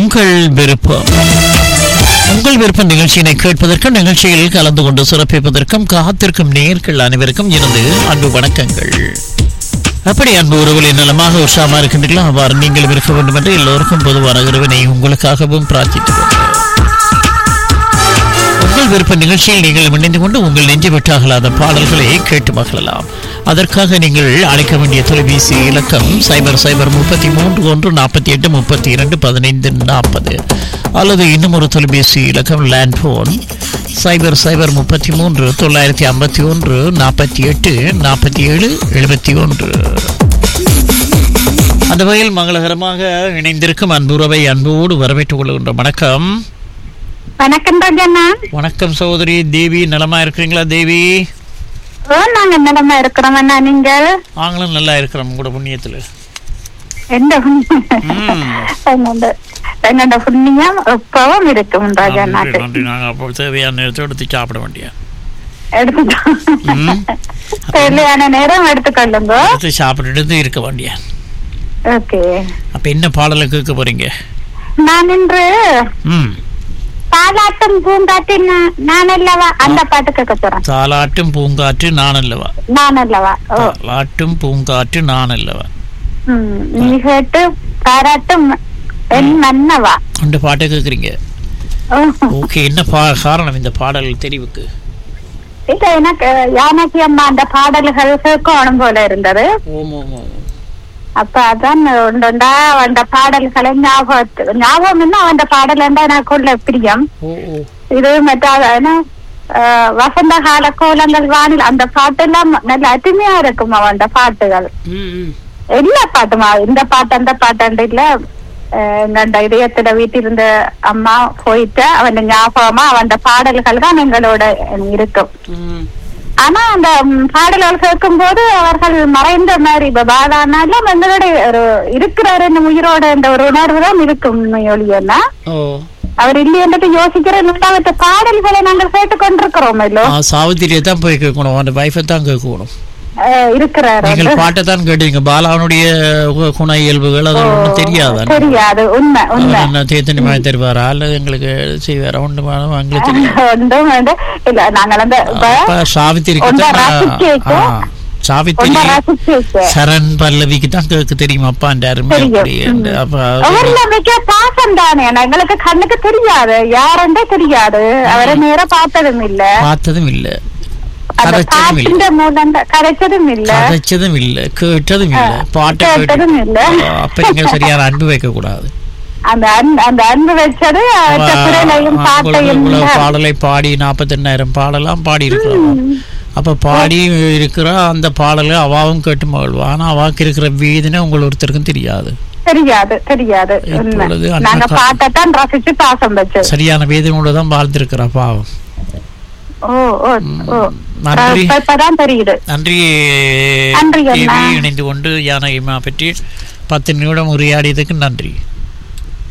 உங்கள் விருப்பம் உங்கள் விருப்ப நிகழ்ச்சியினை கேட்பதற்கும் நிகழ்ச்சியில் கலந்து கொண்டு சிறப்பிப்பதற்கும் காத்திருக்கும் நேர்கள் அனைவருக்கும் எனது அன்பு வணக்கங்கள் அப்படி அன்பு உறவுகளின் நலமாக உற்சாகமாக இருக்கின்றீர்களோ அவ்வாறு நீங்களும் இருக்க வேண்டும் என்று எல்லோருக்கும் பொதுவான இறைவனை உங்களுக்காகவும் பிரார்த்தித்துக் கொண்டு உங்கள் விருப்ப நிகழ்ச்சியில் நீங்கள் இணைந்து கொண்டு உங்கள் நெஞ்சு விட்டாகலாத பாடல்களை கேட்டு மகிழலாம் அதற்காக நீங்கள் அழைக்க வேண்டிய தொலைபேசி இலக்கம் சைபர் சைபர் முப்பத்தி மூன்று ஒன்று நாற்பத்தி எட்டு முப்பத்தி இரண்டு பதினைந்து நாற்பது அல்லது இன்னும் ஒரு தொலைபேசி இலக்கம் லேண்ட் ஃபோன் சைபர் சைபர் முப்பத்தி மூன்று தொள்ளாயிரத்தி ஐம்பத்தி ஒன்று நாற்பத்தி எட்டு நாற்பத்தி ஏழு எழுபத்தி ஒன்று அந்த வகையில் மங்களகரமாக இணைந்திருக்கும் அன்புறவை அன்போடு வரவேற்றுக் கொள்கின்ற வணக்கம் வணக்கம் ராஜண்ணா வணக்கம் சகோதரி தேவி நலமா இருக்கிறீங்களா தேவி ஓ நாங்க நிலமா இருக்கிறோம் அண்ணா நீங்கள் நாங்களும் நல்லா இருக்கிறோம் உங்களோட புண்ணியத்துல எந்த ம். எங்கண்ட எங்கண்ட புண்ணியம் எப்பவும் இருக்கும் நன்றி ராஜண்ணாக்கு நன்றி நாங்க அப்போ தேவையான நேரத்தை எடுத்து சாப்பிட வேண்டிய எடுத்துட்டோம் ம். தேவையான நேரம் எடுத்துக்கொள்ளுங்க எடுத்து சாப்பிட்டுட்டு இருக்க வேண்டிய ஓகே அப்ப என்ன பாடலை கேட்க போறீங்க நான் இன்று ம் பாலாட்டும் பூங்காட்டின் நான் அல்லவா அந்த பாட்டு கேட்க போறேன் தாலாட்டும் பூங்காற்று நான் அல்லவா நான் அல்லவா ஓ தாலாட்டும் பூங்காற்று நான் அல்லவா ம், நீ கேட்டு பாராட்டும் என் மன்னவா அந்த பாட்டை கேட்குறீங்க ஓ. ஓகே என்ன பா காரணம் இந்த பாடல் தெரிவுக்கு இல்ல எனக்கு யானகி அம்மா அந்த பாடல்கள் கேட்கணும் போல இருந்தது ஓம் ஓம் ஓம் அப்ப அதான் உண்டுண்டா அவன் பாடல்களை ஞாபகத்து ஞாபகம் என்ன அவன் பாடல் எனக்குள்ள பிரியம் ஓ ஓ இது மற்ற என்ன, ஆஹ், வசந்த கால கோலங்கள் வானில் அந்த பாட்டெல்லாம் நல்ல அருமையா இருக்கும் அவன் பாட்டுகள் ம் ம் எல்லா பாட்டுமா இந்த பாட்டு அந்த பாட்டு இல்ல ஆஹ், எங்கண்ட இதயத்துல வீட்டிருந்த அம்மா போயிட்டு அவன் ஞாபகமா அவன் பாடல்கள் தான் எங்களோட இருக்கும் ம் ஆனா அந்த ம், பாடல்கள் கேட்கும் போது அவர்கள் மறைந்த மாதிரி இப்ப பாலானாலும் எங்களோட ஒரு இருக்கிறாரு இந்த உயிரோட இந்த ஒரு உணர்வு தான் இருக்கும் ஒளியன்னா ஓ அவர் இல்லையன்றது யோசிக்கிற அவற்ற பாடல்களை நாங்கள் கேட்டுக் கொண்டிருக்கிறோம் இல்லோ ஆ சாவித்திரியை தான் போய் கேட்கணும் அந்த வைஃபை தான் கேட்கணும் அஹ், இருக்கிறாரு நீங்கள் பாட்டை தான் கேட்டீங்க பாலாவனுடைய கு- குண இயல்புகள் அது ஒன்றும் தெரியாதா தெரியாது உண்மை உண்மை அவர் என்ன தேத்தனி மாதிரி தருவாரா அல்லது எங்களுக்கு செய்வாரா ஒன்று எங்களுக்கு தெரியும் ஒன்றும் வந்து இல்ல நாங்கள் அந்த இப்ப அப்ப சாவித்திரிக்கு ஒன்றை தான் ரசிக்க ஆ, சாவித்திரி ஒன்றை ரசிச்சு சரண் பல்லவிக்கு தான் கேட்க தெரியும் அப்பா அந்த அருமை தெரியும். அப்படி என்று. அப்ப அது- அவர்ல மிக பாசம் தானே எங்களுக்கு கண்ணுக்கு தெரியாது யாருன்றே தெரியாது அவரை நேரா பார்த்ததும் இல்ல பார்த்ததும் இல்ல அந்த கதைச்சதும் இல்ல பாட்டிന്റെ மூலம் தான் கதைச்சதும் இல்ல கதைச்சதும் இல்ல கேட்டதும் இல்ல பாட்டை கேட்டதும் இல்ல. கேட்டு அப்ப நீங்க சரியான அன்பு வைக்க கூடாது அந்த அன்பு அந்த அன்பு வச்சது அவற்ற குரலையும் பாட்டையும் இவ்வளவு தான். பாடலை பாடி நாற்பத்தெண்ணாயிரம் பாடலாம் பாடி இருக்கிறோம் அப்ப பாடி இருக்கிற அந்த பாடலை அவாவும் கேட்டு மகிழ்வா ஆனா அவாக்கு இருக்கிற வீதினை உங்கள் ஒருத்தருக்கும் தெரியாது தெரியாது தெரியாது உண்மை இப்பொழுது அண்ணா நாங்க கா- பாட்டைத்தான் ரசிச்சு பாசம் வச்சது சரியான வேதனோட தான் வாழ்ந்திருக்கிறா பாவம் ஓ ஓ ஓ நன்றி. இப்ப- இப்பதான் தெரியுது நன்றி நன்றி அண்ணா. தேவி இணைந்து கொண்டு யானகிமா பற்றி பத்து நிமிடம் உரையாடியதுக்கு நன்றி